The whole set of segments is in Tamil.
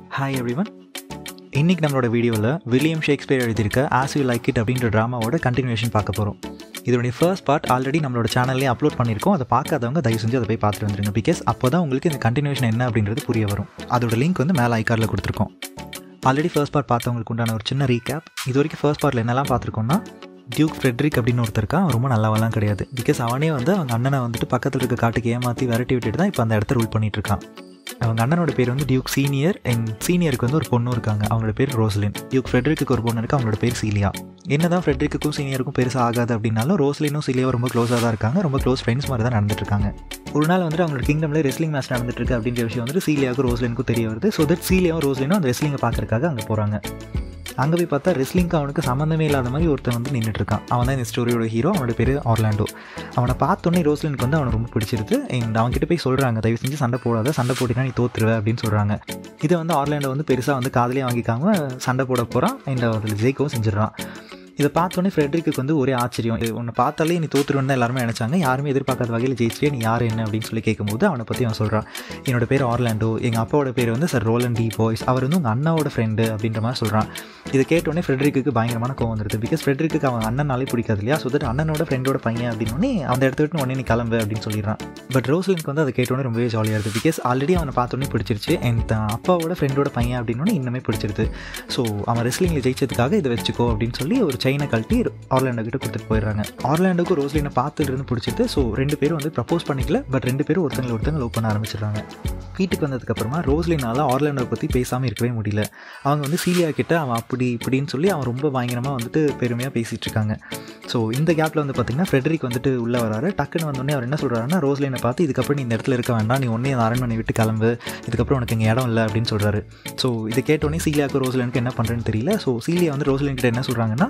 ஹாய் எவ்ரிவன் இன்னைக்கு நம்மளோட வீடியோவில் வில்லியம் ஷேக்ஸ்பியர் எழுதியிருக்க ஆஸ் யூ லைக் இட் அப்படின்ற ட்ராமாவோட கண்டினியூஷன் பார்க்க போகிறோம் இதோடைய ஃபர்ஸ்ட் பார்ட் ஆல்ரெடி நம்மளோட சேனல்லே அப்லோட் பண்ணியிருக்கோம் அதை பார்க்காதவங்க தயவு செஞ்சு அதை போய் பார்த்துட்டு வந்துருங்க பிகாஸ் அப்போ தான் உங்களுக்கு இந்த கண்டினியூஷன் என்ன அப்படின்றது புரிய வரும் அதோட லிங்க் வந்து மேலே ஐக்கார்டில் கொடுத்துருக்கோம் ஆல்ரெடி ஃபர்ஸ்ட் பார்ட் பார்த்தவங்களுக்கு உண்டான ஒரு சின்ன ரீகேப் இது வரைக்கும் ஃபர்ஸ்ட் பார்ட்டில் என்னெல்லாம் பார்த்துருக்கோம்னா டியூக் ஃப்ரெட்ரிக் அப்படின்னு ஒருத்தர் இருக்கான் அவன் ரொம்ப நல்லவெல்லாம் கிடையாது பிகாஸ் அவனே வந்து அவங்க அண்ணனை வந்துட்டு பக்கத்தில் இருக்க காட்டுக்கு ஏமாற்றி விரட்டி விட்டுட்டு தான் இப்போ அந்த இடத்த ரூல் பண்ணிட்டு இருக்கான் அவங்க அண்ணனோட பேர் வந்து டியூக் சீனியர் அண்ட் சீனியருக்கு வந்து ஒரு பொண்ணு இருக்காங்க அவங்களோட பேர் ரோஸ்லின் டியூக் ஃப்ரெட்ரிக்கு ஒரு பொண்ணு இருக்கு அவங்களோட பேர் சீலியா என்னதான் ஃப்ரெட்ரிக்கும் சீனியருக்கும் பெருசாக ஆகாது அப்படின்னாலும் ரோஸ்லினும் சீலியாவும் ரொம்ப க்ளோஸாக தான் இருக்காங்க ரொம்ப க்ளோஸ் ஃப்ரெண்ட்ஸ் மாதிரி தான் நடந்துட்டு இருக்காங்க ஒரு நாள் வந்துட்டு அவங்களோட கிங்டமில் ரெஸ்லிங் மேட்ச் நடந்துட்டு இருக்கு அப்படின்ற விஷயம் வந்து சீலியாவுக்கும் ரோஸ்லினுக்கும் தெரிய வருது ஸோ தட் சீலியாவும் ரோஸ்லினும் அந்த ரெஸ்லிங்கை பார்க்கறதுக்காக அங்கே போகிறாங்க அங்கே போய் பார்த்தா ரெஸ்லிங்க்கு அவனுக்கு சம்மந்தமே இல்லாத மாதிரி ஒருத்தன் வந்து நின்றுட்டு இருக்கான் அவன் தான் இந்த ஸ்டோரியோட ஹீரோ அவனோட பேர் ஆர்லாண்டோ அவனை பார்த்தோன்னே ரோஸ்லினுக்கு வந்து அவனை ரொம்ப பிடிச்சிருது அண்ட் அவன்கிட்ட போய் சொல்கிறாங்க தயவு செஞ்சு சண்டை போடாத சண்டை போட்டினா நீ தோத்துருவ அப்படின்னு சொல்கிறாங்க இதை வந்து ஆர்லாண்டோ வந்து பெருசாக வந்து காதலே வாங்கிக்காம சண்டை போட போகிறான் அண்ட் அதில் ஜெயிக்கவும் செஞ்சிடறான் இதை பார்த்தோன்னே ஃப்ரெட்ரிக்கு வந்து ஒரே ஆச்சரியம் உன்னை பார்த்தாலே நீ தோத்துருன்னு தான் எல்லாருமே நினச்சாங்க யாருமே எதிர்பார்க்காத வகையில் ஜெயிச்சியே நீ யார் என்ன அப்படின்னு சொல்லி கேட்கும்போது அவனை பற்றி அவன் சொல்கிறான் என்னோட பேர் ஆர்லாண்டோ எங்கள் அப்பாவோட பேர் வந்து சார் ரோலன் டி பாய்ஸ் அவர் வந்து உங்கள் அண்ணாவோட ஃப்ரெண்டு அப்படின்ற மாதிரி சொல்கிறான் இதை கேட்டோடனே ஃப்ரெட்ரிக்கு பயங்கரமான கோவம் வந்துருது பிகாஸ் ஃப்ரெட்ரிக்கு அவன் அண்ணனாலே பிடிக்காது இல்லையா ஸோ தட் அண்ணனோட ஃப்ரெண்டோட பையன் அப்படின்னு அந்த இடத்த விட்டு உடனே நீ கிளம்பு அப்படின்னு சொல்லிடுறான் பட் ரோஸ்லினுக்கு வந்து அதை கேட்டோன்னே ரொம்பவே ஜாலியாக இருக்குது பிகாஸ் ஆல்ரெடி அவனை பார்த்தோன்னே பிடிச்சிருச்சு அண்ட் அப்பாவோட ஃப்ரெண்டோட பையன் அப்படின்னு இன்னுமே பிடிச்சிருது ஸோ அவன் ரெஸ்லிங்கில் ஜெயிச்சதுக்காக இதை வச்சுக்கோ அப்படின்னு சொல்லி ஒரு செயினை கழட்டி ஆர்லாண்டோ கிட்ட கொடுத்துட்டு போயிடுறாங்க ஆர்லாண்டோக்கு ரோஸ்லினை பார்த்துட்டு இருந்து பிடிச்சிட்டு ஸோ ரெண்டு பேரும் வந்து ப்ரப்போஸ் பண்ணிக்கல பட் ரெண்டு பேரும் ஒருத்தங்களை ஒருத்தங்க லவ் பண்ண ஆரம்பிச்சிடுறாங்க வீட்டுக்கு வந்ததுக்கப்புறமா ரோஸ்லினால் ஆர்லாண்டோ பற்றி பேசாமல் இருக்கவே முடியல அவங்க வந்து சீலியா கிட்ட அவன் அப்படி இப்படின்னு சொல்லி அவன் ரொம்ப பயங்கரமாக வந்துட்டு பெருமையாக பேசிகிட்டு இருக்காங்க ஸோ இந்த கேப்பில் வந்து பார்த்திங்கன்னா ஃப்ரெட்ரிக் வந்துட்டு உள்ளே வராரு டக்குன்னு வந்தோடனே அவர் என்ன சொல்கிறாருன்னா ரோஸ்லைனை பார்த்து இதுக்கப்புறம் நீ இந்த இடத்துல இருக்க வேண்டாம் நீ ஒன்றே அந்த அரண்மனை விட்டு கிளம்பு இதுக்கப்புறம் உனக்கு இங்கே இடம் இல்லை அப்படின்னு சொல்கிறாரு ஸோ இதை கேட்டோடனே சீலியாவுக்கு ரோஸ்லைனுக்கு என்ன பண்ணுறேன்னு தெரியல ஸோ சீலியா வந்து ரோஸ்லைன் கிட்ட என்ன சொல்கிறாங்கன்னா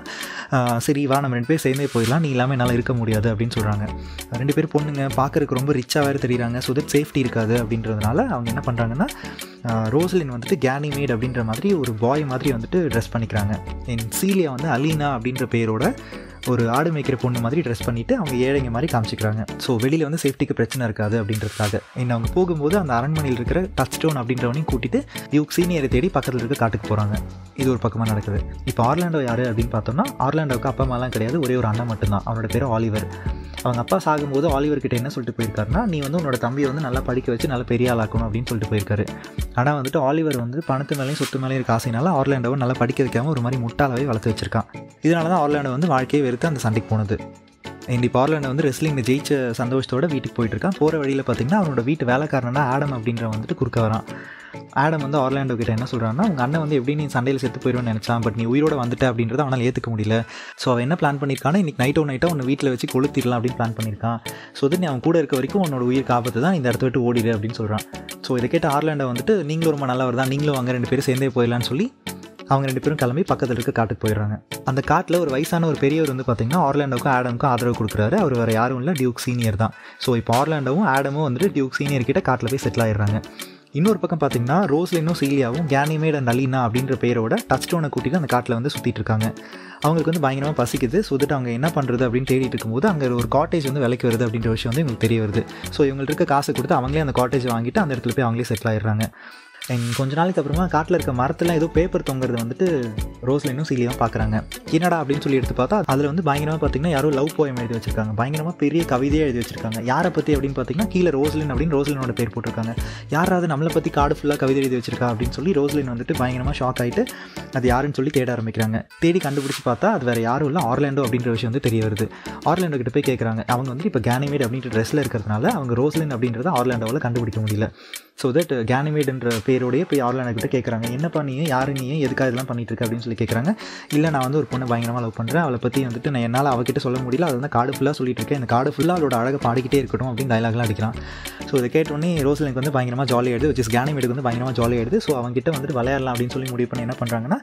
சரி வா நம்ம ரெண்டு பேர் சேர்ந்தே போயிடலாம் நீ இல்லாமல் என்னால் இருக்க முடியாது அப்படின்னு சொல்கிறாங்க ரெண்டு பேர் பொண்ணுங்க பார்க்குறதுக்கு ரொம்ப ரிச்சாக வேறு தெரியுறாங்க ஸோ தட் சேஃப்டி இருக்காது அப்படின்றதுனால அவங்க என்ன பண்ணுறாங்கன்னா ரோஸ்லின் வந்துட்டு கேனிமேட் அப்படின்ற மாதிரி ஒரு பாய் மாதிரி வந்துட்டு ட்ரெஸ் பண்ணிக்கிறாங்க என் சீலியா வந்து அலீனா அப்படின்ற பேரோட ஒரு ஆடு மேய்க்கிற பொண்ணு மாதிரி ட்ரெஸ் பண்ணிவிட்டு அவங்க ஏழைங்க மாதிரி காமிச்சிக்கிறாங்க ஸோ வெளியில் வந்து சேஃப்டிக்கு பிரச்சனை இருக்காது அப்படின்றதுக்காக இன்னும் அவங்க போகும்போது அந்த அரண்மனையில் இருக்கிற டச் ஸ்டோன் அப்படின்றவனையும் கூட்டிட்டு யூக் சீனியரை தேடி பக்கத்தில் இருக்க காட்டுக்கு போகிறாங்க இது ஒரு பக்கமாக நடக்குது இப்போ ஆர்லாண்டோ யார் அப்படின்னு பார்த்தோம்னா ஆர்லாண்டோவுக்கு அப்பா அம்மாலாம் கிடையாது ஒரே ஒரு அண்ணன் மட்டும்தான் அவனோட பேர் ஆலிவர் அவங்க அப்பா சாகும்போது ஆலிவர் கிட்ட என்ன சொல்லிட்டு போயிருக்காருன்னா நீ வந்து உன்னோட தம்பியை வந்து நல்லா படிக்க வச்சு நல்லா பெரிய ஆளாக்கணும் அப்படின்னு சொல்லிட்டு போயிருக்காரு ஆனால் வந்துட்டு ஆலிவர் வந்து பணத்து மேலேயும் சொத்து மேலேயும் இருக்க ஆசைனால ஆர்லாண்டோவை நல்லா படிக்க வைக்காம ஒரு மாதிரி முட்டாளாவே வளர்த்து வச்சிருக்கான் இதனால தான் ஆர்லாண்டோ வந்து வாழ்க்கையை வெறுத்து அந்த சண்டைக்கு போனது இந்த பார்லண்ட் வந்து ரெஸ்லிங்கில் ஜெயிச்ச சந்தோஷத்தோட வீட்டுக்கு போயிட்டு இருக்கான் போகிற வழியில் பார்த்தீங்கன்னா அவனோட வீட்டு வேலைக்காரனா ஆடம் அப்படின்ற வந்துட்டு குறுக்க வரான் ஆடம் வந்து ஆர்லாண்டோ கிட்ட என்ன சொல்கிறான்னா உங்கள் அண்ணன் வந்து எப்படி நீ சண்டையில் செத்து போயிடுவேன்னு நினச்சான் பட் நீ உயிரோட வந்துட்ட அப்படின்றத அவனால் ஏற்றுக்க முடியல ஸோ அவன் என்ன பிளான் பண்ணியிருக்கானா இன்றைக்கி நைட்டோ நைட்டாக உன்னை வீட்டில் வச்சு கொளுத்திடலாம் அப்படின்னு பிளான் பண்ணியிருக்கான் ஸோ நீ அவன் கூட இருக்க வரைக்கும் உன்னோட உயிர் காப்பத்து தான் இந்த இடத்த விட்டு ஓடிடு அப்படின்னு சொல்கிறான் ஸோ இதை கேட்ட ஆர்லாண்டோ வந்துட்டு நீங்களும் ரொம்ப நல்லவர் தான் நீங்களும் அங்கே ரெண்டு பேரும் சேர்ந்தே போயிடலான்னு சொல்லி அவங்க ரெண்டு பேரும் கிளம்பி பக்கத்தில் இருக்க காட்டுக்கு போயிடுறாங்க அந்த காட்டில் ஒரு வயசான ஒரு பெரியவர் வந்து பார்த்தீங்கன்னா ஆர்லாண்டோக்கும் ஆடமுக்கும் ஆதரவு கொடுக்குறாரு அவர் வேறு யாரும் இல்லை டியூக் சீனியர் தான் ஸோ இப்போ ஆர்லாண்டோவும் ஆடமும் வந்துட்டு டியூக் சீனியர் கிட்ட காட்டில் போய் செட்டில் ஆயிடுறாங்க இன்னொரு பக்கம் பார்த்தீங்கன்னா ரோஸ்லினும் சீலியாவும் கேனிமேட் அண்ட் அலீனா அப்படின்ற பேரோட டச் ஸ்டோனை கூட்டிட்டு அந்த காட்டில் வந்து சுற்றிட்டு இருக்காங்க அவங்களுக்கு வந்து பயங்கரமாக பசிக்குது ஸோ தட் அவங்க என்ன பண்ணுறது அப்படின்னு தேடிட்டு இருக்கும்போது அங்கே ஒரு காட்டேஜ் வந்து விலைக்கு வருது அப்படின்ற விஷயம் வந்து இவங்களுக்கு தெரிய வருது ஸோ இவங்கள்ட்ட இருக்க காசை கொடுத்து அவங்களே அந்த காட்டேஜ் வாங்கிட்டு அந்த இடத்துல போய் அவங்களே செட்டில் ஆயிடுறாங்க அண்ட் கொஞ்ச நாளைக்கு அப்புறமா காட்டில் இருக்க மரத்தில் ஏதோ பேப்பர் தொங்குறது வந்துட்டு ரோஸ்லைனும் சீலியும் பார்க்குறாங்க என்னடா அப்படின்னு சொல்லி எடுத்து பார்த்தா அதில் வந்து பயங்கரமாக பார்த்தீங்கன்னா யாரோ லவ் போயம் எழுதி வச்சிருக்காங்க பயங்கரமாக பெரிய கவிதையாக எழுதி வச்சிருக்காங்க யாரை பற்றி அப்படின்னு பார்த்தீங்கன்னா கீழே ரோஸ்லின் அப்படின்னு ரோஸ்லினோட பேர் போட்டிருக்காங்க யாராவது நம்மளை பற்றி காடு ஃபுல்லாக கவிதை எழுதி வச்சிருக்கா அப்படின்னு சொல்லி ரோஸ்லின் வந்துட்டு பயங்கரமாக ஷாக் ஆகிட்டு அது யாருன்னு சொல்லி தேட ஆரம்பிக்கிறாங்க தேடி கண்டுபிடிச்சி பார்த்தா அது வேறு யாரும் இல்லை ஆர்லாண்டோ அப்படின்ற விஷயம் வந்து தெரிய வருது ஆர்லாண்டோ கிட்ட போய் கேட்குறாங்க அவங்க வந்து இப்போ கேனிமேட் அப்படின்ற ட்ரெஸ்ஸில் இருக்கிறதுனால அவங்க ரோஸ்லின் அப்படின்றத ஆர்லாண்டோவில் கண்டுபிடிக்க முடியல ஸோ தட் கேனிமேட்ன்ற பேரோடய போய் ஆர்லாண்டோ கிட்ட கேட்குறாங்க என்னப்பா நீ யார் நீ எதுக்காக இதெல்லாம் பண்ணிட்டு இருக்க அப்படின்னு சொல்லி கேட்குறாங்க இல்லை நான் வந்து ஒரு பொண்ணை பயங்கரமாக லவ் பண்ணுறேன் அவளை பற்றி வந்துட்டு நான் என்னால் அவகிட்ட சொல்ல முடியல அது வந்து காடு ஃபுல்லாக சொல்லிட்டு இருக்கேன் இந்த காடு ஃபுல்லாக அவளோட அழகை பாடிக்கிட்டே இருக்கட்டும் அப்படின்னு டைலாக்லாம் அடிக்கிறான் ஸோ இதை கேட்டோடனே ரோஸ்லினுக்கு வந்து பயங்கரமாக ஜாலி ஆயிடுது விச் இஸ் கேனிமேட்டுக்கு வந்து பயங்கரமாக ஜாலி ஆயிடுது ஸோ அவங்ககிட்ட வந்துட்டு விளையாடலாம் அப்படின்னு சொல்லி முடிவு பண்ணி என்ன பண்ணுறாங்கன்னா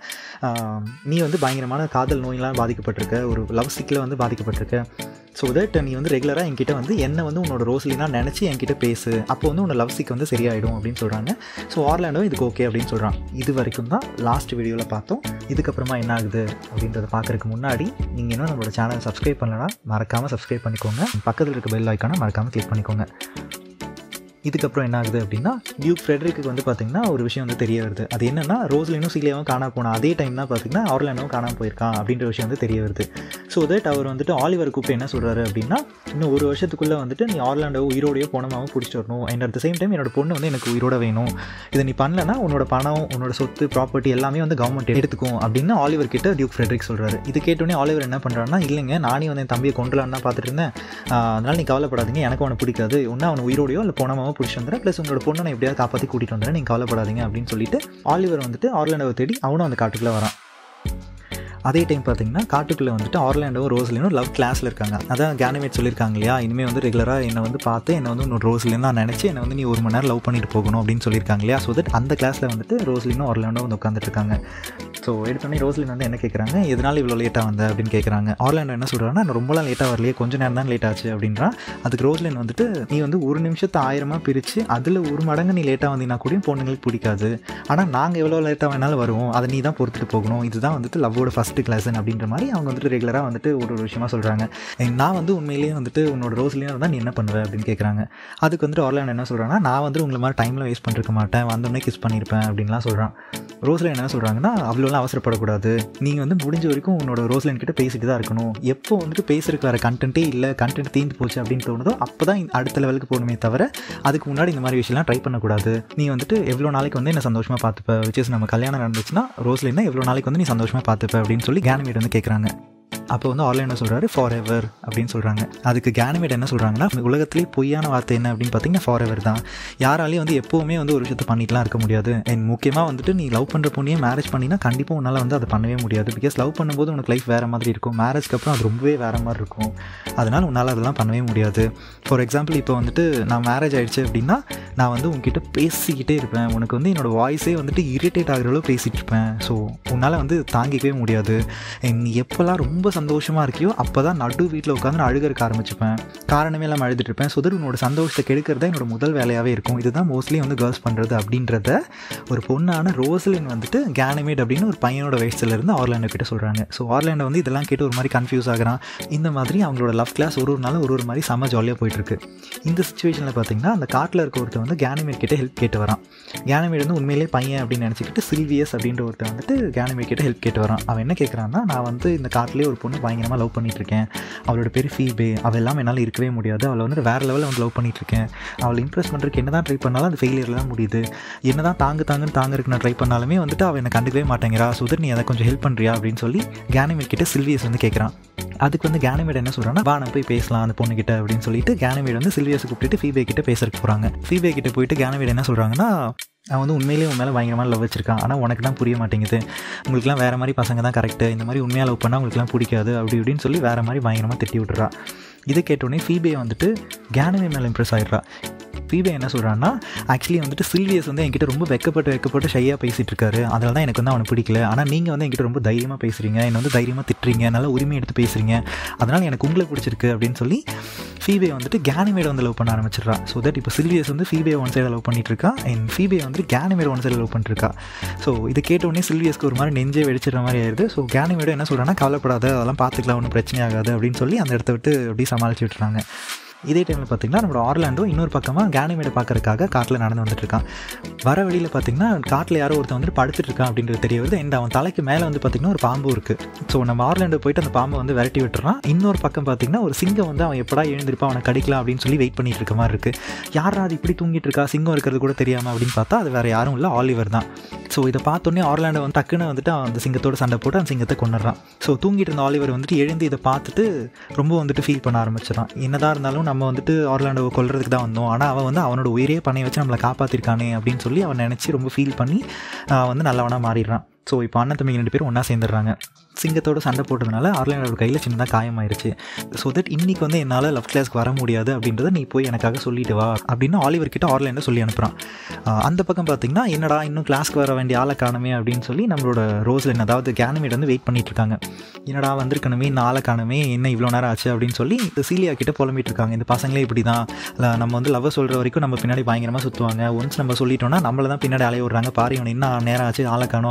நீ வந்து பயங்கரமான காதல் நோயெலாம் பாதிக்கப்பட்டிருக்க ஒரு லவ் சிக்கில் வந்து பாதிக்கப்பட்டிருக்க ஸோ தட் நீ வந்து ரெகுலராக என்கிட்ட வந்து என்ன வந்து உன்னோட ரோஸ்லினா நினச்சி என்கிட்ட பேசு அப்போ வந்து உன்னோட லவ் சிக் வந்து சரியாயிடும் அப்படின்னு சொல்கிறாங்க ஸோ ஆர்லாண்டோ இதுக்கு ஓகே அப்படின்னு சொல்கிறான் இது வரைக்கும் தான் லாஸ்ட் வீடியோவில் பார்த்தோம் இதுக்கப்புறமா என்ன ஆகுது அப்படின்றத பார்க்குறதுக்கு முன்னாடி நீங்கள் இன்னும் நம்மளோட சேனல் சப்ஸ்கிரைப் பண்ணலன்னா மறக்காமல் சப்ஸ்கிரைப் பண்ணிக்கோங்க பக்கத்தில் இருக்க பெல் ஐக்கானை மறக்காமல் கிளிக் பண்ணிக்கோங்க இதுக்கப்புறம் என்ன ஆகுது அப்படின்னா டியூக் ஃப்ரெட்ரிக்கு வந்து பார்த்திங்கன்னா ஒரு விஷயம் வந்து தெரிய வருது அது என்னென்னா ரோஸ்லினும் சீலியாவும் காணாம போன அதே டைம் தான் பார்த்திங்கன்னா ஆர்லாண்டும் காணாமல் போயிருக்கான் அப்படின்ற விஷயம் வந்து தெரிய வருது ஸோ தட் அவர் வந்துட்டு ஆலிவர் கூப்பிட்டு என்ன சொல்கிறாரு அப்படின்னா இன்னும் ஒரு வருஷத்துக்குள்ளே வந்துட்டு நீ ஆர்லாண்டோ உயிரோடையோ போனமாவும் பிடிச்சிட்டு வரணும் and at the same time என்னோட பொண்ணு வந்து எனக்கு உயிரோட வேணும் இதை நீ பண்ணலன்னா உன்னோட பணம் உன்னோட சொத்து ப்ராப்பர்ட்டி எல்லாமே வந்து கவர்மெண்ட் எடுத்துக்கும் அப்படின்னு ஆலிவர் கிட்ட டியூக் ஃப்ரெட்ரிக் சொல்கிறாரு இது கேட்டோன்னே ஆலிவர் என்ன பண்ணுறாருன்னா இல்லைங்க நானே வந்து என் தம்பியை கொண்டுலான்னு தான் பார்த்துட்டு இருந்தேன் அதனால் நீ கவலைப்படாதீங்க எனக்கு அவனை பிடிக்காது ஒன்று அவனை உயிரோடையோ இல்லை போனமாவோ பிடிச்சி வந்துடுறேன் ப்ளஸ் உங்களோட பொண்ணை நான் எப்படியாவது காப்பாற்றி கூட்டிகிட்டு வந்துடுறேன் நீங்கள் கவலைப்படாதீங்க அப்படின்னு சொல்லிட்டு ஆலிவர் வந்துட்டு ஆர்லாண்டோவை தேடி அவனும் அந்த காட்டுக்குள்ளே வரான் அதே டைம் பார்த்தீங்கன்னா காட்டுக்குள்ளே வந்துட்டு ஆர்லாண்டோவும் ரோஸ்லினும் லவ் கிளாஸில் இருக்காங்க அதான் கேனமேட் சொல்லியிருக்காங்க இல்லையா இனிமேல் வந்து ரெகுலராக என்னை வந்து பார்த்து என்னை வந்து இன்னொரு ரோஸ்லின் நான் நினச்சி என்னை வந்து நீ ஒரு மணி நேரம் லவ் பண்ணிட்டு போகணும் அப்படின்னு சொல்லியிருக்காங்க இல்லையா ஸோ தட் அந்த கிளாஸில் வந்துட்டு ரோஸ்லினும் ஆர்லாண்டோ வந்து உட்காந்துட்டு இருக்காங்க ஸோ எடுத்தோடனே ரோஸ்லின் வந்து என்ன கேட்குறாங்க எதனால இவ்வளோ லேட்டாக வந்த அப்படின்னு கேட்குறாங்க ஆர்லாண்டோ என்ன சொல்கிறாங்கன்னா நான் ரொம்பலாம் லேட்டாக வரலையே கொஞ்சம் நேரம் தான் லேட் ஆச்சு அப்படின்றான் அதுக்கு ரோஸ்லின் வந்துட்டு நீ வந்து ஒரு நிமிஷத்தை ஆயிரமாக பிரித்து அதில் ஒரு மடங்கு நீ லேட்டாக வந்தீங்கன்னா கூட பொண்ணுங்களுக்கு பிடிக்காது ஆனால் நாங்கள் எவ்வளோ லேட்டாக வேணாலும் வருவோம் அதை நீ தான் பொறுத்துட்டு போகணும் இதுதான் வந்துட்டு லவ்வோட ஃபஸ்ட்டு கிளாஸ் அப்படின்ற மாதிரி அவங்க வந்துட்டு ரெகுலராக வந்துட்டு ஒரு ஒரு விஷயமா சொல்கிறாங்க நான் வந்து உண்மையிலேயே வந்துட்டு உன்னோட ரோஸ்லேயும் இருந்தால் நீ என்ன பண்ணுவ அப்படின்னு கேட்குறாங்க அதுக்கு வந்துட்டு ஆர்லாண்ட் என்ன சொல்கிறாங்கன்னா நான் வந்து உங்களை மாதிரி டைமில் வேஸ்ட் பண்ணிருக்க மாட்டேன் வந்தோடனே கிஸ் பண்ணியிருப்பேன் அப்படின்லாம் சொல்கிறான் ரோஸ்லைன் என்ன சொல்கிறாங்கன்னா அவ்வளோலாம் அவசரப்படக்கூடாது நீங்கள் வந்து முடிஞ்ச வரைக்கும் உன்னோட ரோஸ்லைன் கிட்ட பேசிட்டு தான் இருக்கணும் எப்போ வந்துட்டு பேசுறதுக்கு வர கண்டென்ட்டே இல்லை கண்டென்ட் தீர்ந்து போச்சு அப்படின்னு தோணுதோ அப்போ தான் அடுத்த லெவலுக்கு போகணுமே தவிர அதுக்கு முன்னாடி இந்த மாதிரி விஷயம்லாம் ட்ரை பண்ணக்கூடாது நீ வந்துட்டு எவ்வளோ நாளைக்கு வந்து என்ன சந்தோஷமாக பார்த்துப்ப விச் நம்ம கல்யாணம் நடந்துச்சுன்னா ரோஸ்லைன்னா எவ்வளோ நாளைக்கு வந்து நீ சந்தோஷமாக பார்த்துப்ப அப்படின்னு சொல்லி கேனமேட் வந்து கேட்குறாங்க அப்போ வந்து ஆன்லைன் சொல்கிறாரு ஃபார் எவர் அப்படின்னு சொல்கிறாங்க அதுக்கு கேனமேட் என்ன சொல்கிறாங்கன்னா உலகத்திலே பொய்யான வார்த்தை என்ன அப்படின்னு பார்த்தீங்கன்னா ஃபார் எவர் தான் யாராலையும் வந்து எப்போவுமே வந்து ஒரு விஷயத்தை பண்ணிட்டுலாம் இருக்க முடியாது அண்ட் முக்கியமாக வந்துட்டு நீ லவ் பண்ணுற பொண்ணையே மேரேஜ் பண்ணினா கண்டிப்பாக உன்னால் வந்து அதை பண்ணவே முடியாது பிகாஸ் லவ் பண்ணும்போது உனக்கு லைஃப் வேறு மாதிரி இருக்கும் மேரேஜ்க்கு அப்புறம் அது ரொம்பவே வேறு மாதிரி இருக்கும் அதனால் உன்னால் அதெல்லாம் பண்ணவே முடியாது ஃபார் எக்ஸாம்பிள் இப்போ வந்துட்டு நான் மேரேஜ் ஆகிடுச்சு அப்படின்னா நான் வந்து உங்ககிட்ட பேசிக்கிட்டே இருப்பேன் உனக்கு வந்து என்னோடய வாய்ஸே வந்துட்டு இரிட்டேட் ஆகிற அளவு பேசிகிட்டு இருப்பேன் ஸோ உன்னால் வந்து தாங்கிக்கவே முடியாது நீ எப்போல்லாம் ரொம்ப சந்தோஷமாக இருக்கியோ அப்போ தான் நடு வீட்டில் உட்காந்து நான் அழுகிறக்க ஆரம்பிச்சுப்பேன் காரணமே இல்லாமல் அழுதுட்டு இருப்பேன் சுதர் உன்னோட சந்தோஷத்தை கெடுக்கிறது தான் என்னோட முதல் வேலையாகவே இருக்கும் இதுதான் மோஸ்ட்லி வந்து கேர்ள்ஸ் பண்ணுறது அப்படின்றத ஒரு பொண்ணான ரோஸ்லின் வந்துட்டு கேனமேட் அப்படின்னு ஒரு பையனோட வயசுலேருந்து ஆர்லாண்டோ கிட்ட சொல்கிறாங்க ஸோ ஆர்லாண்டோ வந்து இதெல்லாம் கேட்டு ஒரு மாதிரி கன்ஃபியூஸ் ஆகிறான் இந்த மாதிரி அவங்களோட லவ் கிளாஸ் ஒரு ஒரு நாளும் ஒரு ஒரு மாதிரி செம்ம ஜாலியாக போயிட்டுருக்கு இந்த சுச்சுவேஷனில் பார்த்தீங்கன்னா அந்த காட்டில் இருக்க ஒருத்தர் வந்து கேனமேட் கிட்ட ஹெல்ப் கேட்டு வரான் கேனமேட் வந்து உண்மையிலே பையன் அப்படின்னு நினச்சிக்கிட்டு சில்வியஸ் அப்படின்ற ஒருத்தர் வந்துட்டு கேனமேட் கிட்ட ஹெல்ப் கேட்டு வரான் அவன் என்ன கேட்குறான்னா நான் வந்து இந்த காட்டிலே ஒரு பொண்ணு பயங்கரமாக லவ் பண்ணிட்டு இருக்கேன் அவளோட பேர் ஃபீபே அவள் எல்லாம் என்னால் இருக்கவே முடியாது அவளை வந்து வேறு லெவலில் வந்து லவ் பண்ணிட்டு இருக்கேன் அவளை இம்ப்ரெஸ் பண்ணுறதுக்கு என்ன தான் ட்ரை பண்ணாலும் அது ஃபெயிலியரில் தான் முடியுது என்ன தான் தாங்கு தாங்குன்னு தாங்கறதுக்கு நான் ட்ரை பண்ணாலுமே வந்துட்டு அவள் என்னை கண்டுக்கவே மாட்டேங்கிறா சுதர் நீ அதை கொஞ்சம் ஹெல்ப் பண்ணுறியா அப்படின்னு சொல்லி கேனமேட் கிட்ட சில்வியஸ் வந்து கேட்குறான் அதுக்கு வந்து கேனமேட் என்ன சொல்கிறான்னா வா நான் போய் பேசலாம் அந்த பொண்ணுக்கிட்ட அப்படின்னு சொல்லிட்டு கேனமேட் வந்து சில்வியஸை கூப்பிட்டு ஃபீபே கிட்ட பேசுறதுக்கு போகிறாங்க ஃபீபே கிட்ட போயிட்டு கேனமேட் என்ன சொல்கிறாங்கன்னா அவன் வந்து உண்மையிலேயே உன் மேலே பயங்கரமாக லவ் வச்சிருக்கான் ஆனால் உனக்கு தான் புரிய மாட்டேங்குது உங்களுக்குலாம் வேறு மாதிரி பசங்க தான் கரெக்டு இந்த மாதிரி உண்மையாக லவ் பண்ணால் உங்களுக்குலாம் பிடிக்காது அப்படி இப்படின்னு சொல்லி வேறு மாதிரி பயங்கரமாக திட்டி விட்டுறா இதை கேட்டோடனே ஃபீபே வந்துட்டு கேனவே மேலே இம்ப்ரெஸ் ஆகிடுறா ஃபீபே என்ன சொல்கிறான்னா ஆக்சுவலி வந்துட்டு சில்வியஸ் வந்து என்கிட்ட ரொம்ப வெக்கப்பட்டு வெக்கப்பட்டு ஷையாக பேசிகிட்டு இருக்காரு அதனால தான் எனக்கு வந்து அவனை பிடிக்கல ஆனால் நீங்கள் வந்து என்கிட்ட ரொம்ப தைரியமாக பேசுகிறீங்க என்னை வந்து தைரியமாக திட்டுறீங்க நல்லா உரிமை எடுத்து பேசுகிறீங்க அதனால் எனக்கு உங்களை பிடிச்சிருக்கு அப்படின்னு சொல்லி ஃபீபே வந்துட்டு கேனிமேட் வந்து லவ் பண்ண ஆரம்பிச்சிடுறா ஸோ தட் இப்போ சில்வியஸ் வந்து ஃபீபே ஒன் சைடு லவ் பண்ணிட்டு இருக்கா அண்ட் ஃபீபே வந்துட்டு கேனிமேட் ஒன் சைடு லவ் பண்ணிருக்கா ஸோ இதை கேட்டோடனே சில்வியஸ்க்கு ஒரு மாதிரி நெஞ்சே வெடிச்சிடுற மாதிரி ஆயிடுது ஸோ கேனிமேட் என்ன சொல்கிறான்னா கவலைப்படாத அதெல்லாம் பார்த்துக்கலாம் ஒன்றும் பிரச்சனை ஆகாது அப்படின்னு சொல்லி அந்த இடத்த விட்டு அப்படியே சமாளிச்சு விட்டுறாங்க இதே டைமில் பார்த்தீங்கன்னா நம்மளோட ஆர்லாண்டோ இன்னொரு பக்கமாக கேனிமேடை பார்க்கறதுக்காக காட்டில் நடந்து வந்துட்டு இருக்கான் வர வழியில் பார்த்தீங்கன்னா காட்டில் யாரோ ஒருத்தன் வந்துட்டு படுத்துட்டு இருக்கான் அப்படின்றது தெரிய வருது அண்ட் அவன் தலைக்கு மேலே வந்து பார்த்திங்கன்னா ஒரு பாம்பு இருக்குது ஸோ நம்ம ஆர்லாண்டோ போயிட்டு அந்த பாம்பை வந்து விரட்டி விட்டுறான் இன்னொரு பக்கம் பார்த்தீங்கன்னா ஒரு சிங்கம் வந்து அவன் எப்படா எழுந்திருப்பா அவனை கடிக்கலாம் அப்படின்னு சொல்லி வெயிட் பண்ணிட்டு இருக்க மாதிரி இருக்குது யாரா அது இப்படி தூங்கிட்டு இருக்கா சிங்கம் இருக்கிறது கூட தெரியாமல் அப்படின்னு பார்த்தா அது வேறு யாரும் இல்லை ஆலிவர் தான் ஸோ இதை பார்த்தோன்னே ஆர்லாண்டோ வந்து டக்குன்னு வந்துட்டு அவன் அந்த சிங்கத்தோட சண்டை போட்டு அந்த சிங்கத்தை கொண்டுறான் ஸோ தூங்கிட்டு இருந்த ஆலிவர் வந்துட்டு எழுந்து இதை பார்த்துட்டு ரொம்ப வந்துட்டு ஃபீல் பண்ண ஆரம்பிச்சிடறான் என்னதான் இருந்தாலும் நம்ம வந்துட்டு ஆர்லாண்டோவை கொல்றதுக்கு தான் வந்தோம் ஆனால் அவன் வந்து அவனோட உயிரே பண்ணி வச்சு நம்மளை காப்பாற்றிருக்கானே அப்படின்னு சொல்லி அவன் நினச்சி ரொம்ப ஃபீல் பண்ணி வந்து நல்லவனாக மாறிடுறான் ஸோ இப்போ அண்ணன் தம்பிங்க ரெண்டு பேரும் ஒன்றா சேர்ந்துடுறாங்க சிங்கத்தோட சண்டை போட்டதுனால ஆர்லாண்டோட கையில் சின்னதாக காயமாயிருச்சு ஸோ தட் இன்னைக்கு வந்து என்னால் லவ் கிளாஸ்க்கு வர முடியாது அப்படின்றத நீ போய் எனக்காக சொல்லிட்டு வா அப்படின்னு ஆலிவர் கிட்ட ஆர்லாண்டோ சொல்லி அனுப்புகிறான் அந்த பக்கம் பார்த்தீங்கன்னா என்னடா இன்னும் கிளாஸ்க்கு வர வேண்டிய ஆளை காணுமே அப்படின்னு சொல்லி நம்மளோட ரோஸ்லின் அதாவது கேனமேட் வந்து வெயிட் பண்ணிட்டு இருக்காங்க என்னடா வந்திருக்கணுமே இந்த ஆளை காணுமே என்ன இவ்வளோ நேரம் ஆச்சு அப்படின்னு சொல்லி இந்த சீலியா கிட்ட புலம்பிட்டு இருக்காங்க இந்த பசங்களே இப்படி தான் நம்ம வந்து லவ் சொல்கிற வரைக்கும் நம்ம பின்னாடி பயங்கரமாக சுற்றுவாங்க ஒன்ஸ் நம்ம சொல்லிட்டோம்னா நம்மள தான் பின்னாடி அலைய விடுறாங்க பாரு இவன் என்ன நேரம் ஆச்சு ஆளை காணும் அப்படின்னு சொல்லி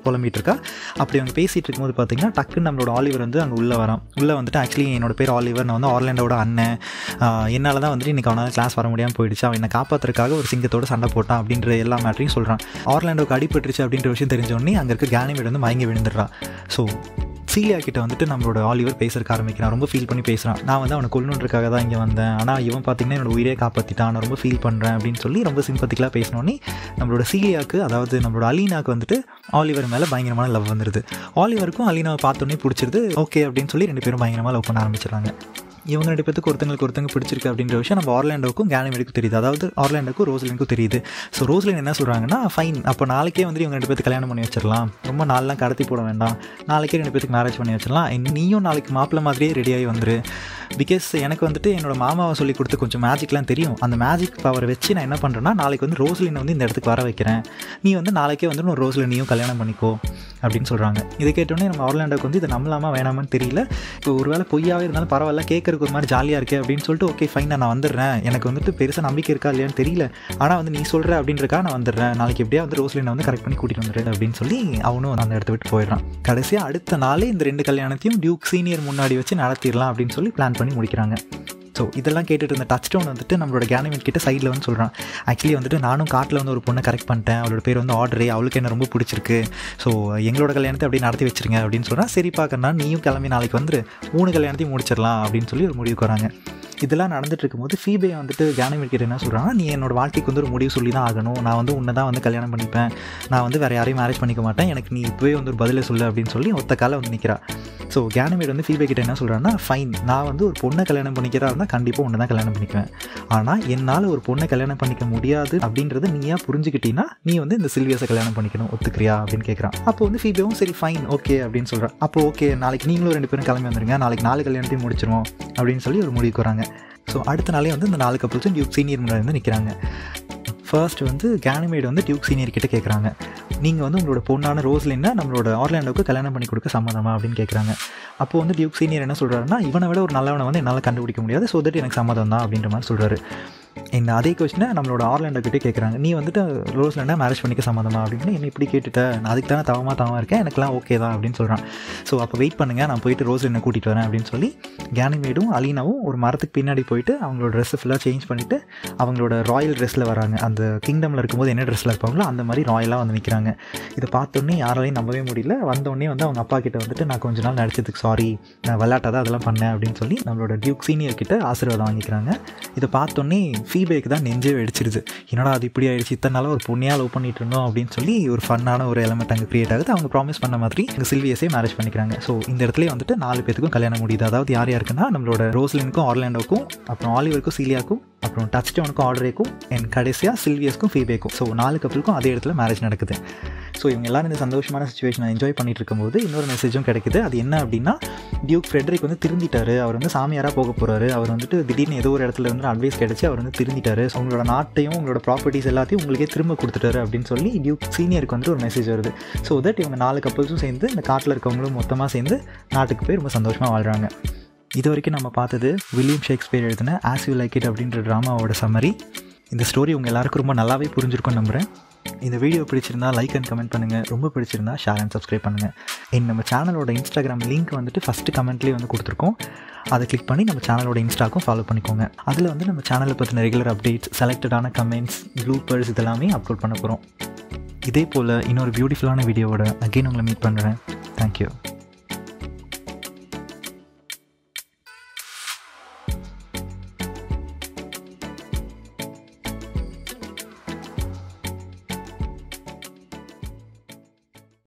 புலம்பிட்டு இருக்கா அப்படி அவங்க பேசிகிட்டு இருக்கும்போது பார்த்தீங்கன்னா டக்குன்னு நம்மளோட ஆலிவர் வந்து அங்கே உள்ளே வரான் உள்ளே வந்துட்டு ஆக்சுவலி என்னோட பேர் ஆலிவர் நான் வந்து ஆர்லாண்டோட அண்ணன் என்னால் தான் வந்துட்டு இன்றைக்கி அவனால் கிளாஸ் வர முடியாமல் போயிடுச்சு அவன் என்னை காப்பாற்றுறதுக்காக ஒரு சிங்கத்தோட சண்டை போட்டான் அப்படின்ற எல்லா மேட்டரையும் சொல்கிறான் ஆர்லாண்டோக்கு அடிபட்டுருச்சு அப்படின்ற விஷயம் தெரிஞ்சோடனே அங்கே இருக்க கேனிமேட் வந்து மயங்கி விழுந்துடுறான் ஸோ சீலியா கிட்ட வந்துட்டு நம்மளோட ஆலிவர் பேசுறதுக்கு ஆரம்பிக்கிறான் ரொம்ப ஃபீல் பண்ணி பேசுகிறான் நான் வந்து அவனை கொல்லணுன்றக்காக தான் இங்கே வந்தேன் ஆனால் இவன் பார்த்தீங்கன்னா என்னோட உயிரே காப்பாற்றிட்டான் நான் ரொம்ப ஃபீல் பண்ணுறேன் அப்படின்னு சொல்லி ரொம்ப சிம்பத்திக்கலாக பேசினோன்னே நம்மளோட சீலியாவுக்கு அதாவது நம்மளோட அலீனாக்கு வந்துட்டு ஆலிவர் மேலே பயங்கரமான லவ் வந்துடுது ஆலிவருக்கும் அலீனாவை பார்த்தோன்னே பிடிச்சிருது ஓகே அப்படின்னு சொல்லி ரெண்டு பேரும் பயங்கரமாக லவ் பண்ண ஆரம்பிச்சிடுறாங்க இவங்க ரெண்டு பேத்துக்கு ஒருத்தங்களுக்கு ஒருத்தங்க பிடிச்சிருக்கு அப்படின்ற விஷயம் நம்ம ஆர்லாண்டோக்கும் கேனமேடுக்கும் தெரியுது அதாவது ஆர்லாண்டோக்கும் ரோஸ்லினுக்கும் தெரியுது ஸோ ரோஸ்லின் என்ன சொல்கிறாங்கன்னா ஃபைன் அப்போ நாளைக்கே வந்து இவங்க ரெண்டு பேருக்கு கல்யாணம் பண்ணி வச்சிடலாம் ரொம்ப நாள்லாம் கடத்தி போட வேண்டாம் நாளைக்கே ரெண்டு பேத்துக்கு மேரேஜ் பண்ணி வச்சிடலாம் நீயும் நாளைக்கு மாப்பிள்ள மாதிரியே ரெடியாகி வந்துரு பிகாஸ் எனக்கு வந்துட்டு என்னோட மாமாவை சொல்லி கொடுத்து கொஞ்சம் மேஜிக்லாம் தெரியும் அந்த மேஜிக் பவரை வச்சு நான் என்ன பண்ணுறேன்னா நாளைக்கு வந்து ரோஸ்லினை வந்து இந்த இடத்துக்கு வர வைக்கிறேன் நீ வந்து நாளைக்கே வந்து ஒரு ரோஸ்லினையும் கல்யாணம் பண்ணிக்கோ அப்படின்னு சொல்கிறாங்க இதை கேட்டோன்னே நம்ம ஆர்லாண்டோக்கு வந்து இதை நம்பலாமா வேணாமான்னு தெரியல இப்போ ஒருவேளை பொய்யாவே இருந்தாலும் பரவாயில்ல கேட்கறதுக்கு ஒரு மாதிரி ஜாலியாக இருக்குது அப்படின்னு சொல்லிட்டு ஓகே ஃபைன் நான் வந்துடுறேன் எனக்கு வந்துட்டு பெருசாக நம்பிக்கை இருக்கா இல்லையான்னு தெரியல ஆனால் வந்து நீ சொல்கிற அப்படின்றக்கா நான் வந்துடுறேன் நாளைக்கு எப்படியா வந்து ரோஸ்லினை வந்து கரெக்ட் பண்ணி கூட்டிகிட்டு வந்துடுறேன் அப்படின்னு சொல்லி அவனும் அந்த இடத்த விட்டு போயிடுறான் கடைசியாக அடுத்த நாளே இந்த ரெண்டு கல்யாணத்தையும் டியூக் சீனியர் முன்னாடி வச்சு நடத்திடலாம் அப்படின்னு சொல்லி பிளான் பண்ணி முடிக்கிறாங்க ஸோ இதெல்லாம் கேட்டுட்டு இருந்த டச் டவுன் வந்துட்டு நம்மளோட கேனமேட் கிட்ட சைடில் வந்து சொல்கிறான் ஆக்சுவலி வந்துட்டு நானும் காட்டில் வந்து ஒரு பொண்ணை கரெக்ட் பண்ணிட்டேன் அவளோட பேர் வந்து ஆர்டரே அவளுக்கு என்ன ரொம்ப பிடிச்சிருக்கு ஸோ எங்களோட கல்யாணத்தை அப்படியே நடத்தி வச்சிருங்க அப்படின்னு சொல்கிறான் சரி பார்க்கறனா நீயும் கிளம்பி நாளைக்கு வந்துரு மூணு கல்யாணத்தையும் முடிச்சிடலாம் அப்படின்னு சொல்லி ஒரு முடிவுக்கு வராங்க இதெல்லாம் நடந்துட்டு இருக்கும்போது ஃபீபே வந்துட்டு கேனமேட் கிட்ட என்ன சொல்கிறாங்கன்னா நீ என்னோட வாழ்க்கைக்கு வந்து ஒரு முடிவு சொல்லி தான் ஆகணும் நான் வந்து உன்னை தான் வந்து கல்யாணம் பண்ணிப்பேன் நான் வந்து வேறு யாரையும் மேரேஜ் பண்ணிக்க மாட்டேன் எனக்கு நீ இப்போவே வந்து ஒரு பதிலை சொல்லு அப்படின்னு சொல்லி ஒத்த கால வந்து நிற்கிறா ஸோ கேனமேட் வந்து ஃபீபே கிட்ட என்ன சொல்கிறான்னா ஃபைன் நான் வந்து ஒரு பொண்ணை கல்யாணம் பண்ணிக்கிறா இருந்தால் கண்டிப்பாக ஒன்று தான் கல்யாணம் பண்ணிக்குவேன் ஆனால் என்னால் ஒரு பொண்ணை கல்யாணம் பண்ணிக்க முடியாது அப்படின்றது நீயா புரிஞ்சுக்கிட்டீங்கன்னா நீ வந்து இந்த சில்வியஸை கல்யாணம் பண்ணிக்கணும் ஒத்துக்கிறியா அப்படின்னு கேட்குறான் அப்போ வந்து ஃபீபேவும் சரி ஃபைன் ஓகே அப்படின்னு சொல்கிறான் அப்போ ஓகே நாளைக்கு நீங்களும் ரெண்டு பேரும் கிளம்பி வந்துருங்க நாளைக்கு நாலு கல்யாணத்தையும் முடிச்சிருவோம் அப்படின்னு சொல்லி ஒரு முடிவுக்கு வராங்க ஸோ அடுத்த நாளே வந்து இந்த நாலு கப்புள்ஸும் டியூக் சீனியர் முன்னாடி வந்து நிற்கிறாங்க ஃபர்ஸ்ட் வந்து கேனிமேட் வந்து டியூக் சீனியர் கிட்ட கேட்குறாங்க நீங்கள் வந்து உங்களோட பொண்ணான ரோஸ்லின்னா நம்மளோட ஆர்லாண்டோக்கு கல்யாணம் பண்ணி கொடுக்க சம்மதமா அப்படின்னு கேட்குறாங்க அப்போ வந்து டியூக் சீனியர் என்ன சொல்கிறாருன்னா இவனை விட ஒரு நல்லவனை வந்து என்னால் கண்டுபிடிக்க முடியாது ஸோ தட் எனக்கு சம்மதம் தான் அப்படின்ற மாதிரி சொல்கிறாரு இந்த அதே கொஸ்டினை நம்மளோட ஆர்லாண்டோ கிட்டே கேட்குறாங்க நீ வந்துட்டு ரோஸ்லாண்டா மேரேஜ் பண்ணிக்க சம்மதமா அப்படின்னு என்ன இப்படி கேட்டுட்ட நான் அதுக்கு தானே தவமாக தவமாக இருக்கேன் எனக்குலாம் ஓகே தான் அப்படின்னு சொல்கிறான் ஸோ அப்போ வெயிட் பண்ணுங்கள் நான் போயிட்டு ரோஸ்லினை கூட்டிகிட்டு வரேன் அப்படின்னு சொல்லி கேனிமேடும் அலீனாவும் ஒரு மரத்துக்கு பின்னாடி போயிட்டு அவங்களோட ட்ரெஸ்ஸை ஃபுல்லாக சேஞ்ச் பண்ணிவிட்டு அவங்களோட ராயல் ட்ரெஸ்ஸில் வராங்க அந்த கிங்டமில் இருக்கும்போது என்ன ட்ரெஸ்ஸில் இருப்பாங்களோ அந்த மாதிரி ராயலாக வந்து நிற்கிறாங்க இதை பார்த்தோன்னே யாராலையும் நம்பவே முடியல வந்தோடனே வந்து அவங்க அப்பா கிட்ட வந்துட்டு நான் கொஞ்ச நாள் நடிச்சதுக்கு சாரி நான் விளையாட்டாக தான் அதெல்லாம் பண்ணேன் அப்படின்னு சொல்லி நம்மளோட டியூக் சீனியர் கிட்ட ஆசீர்வாதம் வாங்கிக்கிறாங்க இதை பார்த்தோன்னே ஃபீபேக்கு தான் நெஞ்சே வெடிச்சிருது என்னடா அது இப்படி ஆயிடுச்சு இத்தனை நாளாக ஒரு பொண்ணையாக லவ் பண்ணிட்டு இருந்தோம் அப்படின்னு சொல்லி ஒரு ஃபன்னான ஒரு எலமெண்ட் அங்கே கிரியேட் ஆகுது அவங்க ப்ராமிஸ் பண்ண மாதிரி எங்கள் சில்வியஸே மேரேஜ் பண்ணிக்கிறாங்க ஸோ இந்த இடத்துல வந்துட்டு நாலு பேத்துக்கும் கல்யாணம் முடியுது அதாவது யார் யாருக்குன்னா நம்மளோட ரோஸ்லினுக்கும் ஆர்லாண்டோக்கும் அப்புறம் ஆலிவருக்கும் சீலியாக்கும் அப்புறம் டச் டவுனுக்கும் ஆர்டரேக்கும் என் கடைசியாக சில்வியஸ்க்கும் ஃபீபேக்கும் ஸோ நாலு கப்பலுக்கும் அதே இடத்துல மேரேஜ் நடக்குது ஸோ இவங்க எல்லாரும் இந்த சந்தோஷமான சுச்சுவேஷனை என்ஜாய் பண்ணிட்டு இருக்கும்போது இன்னொரு மெசேஜும் கிடைக்குது அது என்ன அப்படின்னா டியூக் ஃப்ரெட்ரிக் வந்து திருந்திட்டாரு அவர் வந்து சாமியாராக போக போகிறாரு அவர் வந்துட்டு திடீர்னு ஏதோ ஒரு இடத்துல இருந்து அட்வைஸ் கிடைச்சி அவர் வந்து திருந்திட்டாரு ஸோ உங்களோட நாட்டையும் உங்களோட ப்ராப்பர்ட்டிஸ் எல்லாத்தையும் உங்களுக்கே திரும்ப கொடுத்துட்டாரு அப்படின்னு சொல்லி டியூக் சீனியருக்கு வந்து ஒரு மெசேஜ் வருது ஸோ தட் இவங்க நாலு கப்பல்ஸும் சேர்ந்து இந்த காட்டில் இருக்கவங்களும் மொத்தமாக சேர்ந்து நாட்டுக்கு போய் ரொம்ப சந்தோஷமாக வாழ்கிறாங்க இது வரைக்கும் நம்ம பார்த்தது வில்லியம் ஷேக்ஸ்பியர் எழுதின ஆஸ் யூ லைக் இட் அப்படின்ற ட்ராமாவோட சம்மரி இந்த ஸ்டோரி உங்கள் எல்லாருக்கும் ரொம்ப நல்லாவே புரிஞ்சிருக்கும்னு நம்புகிறேன் இந்த வீடியோ பிடிச்சிருந்தா லைக் அண்ட் கமெண்ட் பண்ணுங்கள் ரொம்ப பிடிச்சிருந்தா ஷேர் அண்ட் சப்ஸ்கிரைப் பண்ணுங்கள் என் நம்ம சேனலோட இன்ஸ்டாகிராம் லிங்க் வந்துட்டு ஃபஸ்ட்டு கமெண்ட்லேயே வந்து கொடுத்துருக்கோம் அதை கிளிக் பண்ணி நம்ம சேனலோட இன்ஸ்டாக்கும் ஃபாலோ பண்ணிக்கோங்க அதில் வந்து நம்ம சேனலை பற்றின ரெகுலர் அப்டேட்ஸ் செலக்டடான கமெண்ட்ஸ் ப்ளூப்பர்ஸ் இதெல்லாமே அப்லோட் பண்ண போகிறோம் இதே போல் இன்னொரு பியூட்டிஃபுல்லான வீடியோவோட அகெயின் உங்களை மீட் பண்ணுறேன் தேங்க்யூ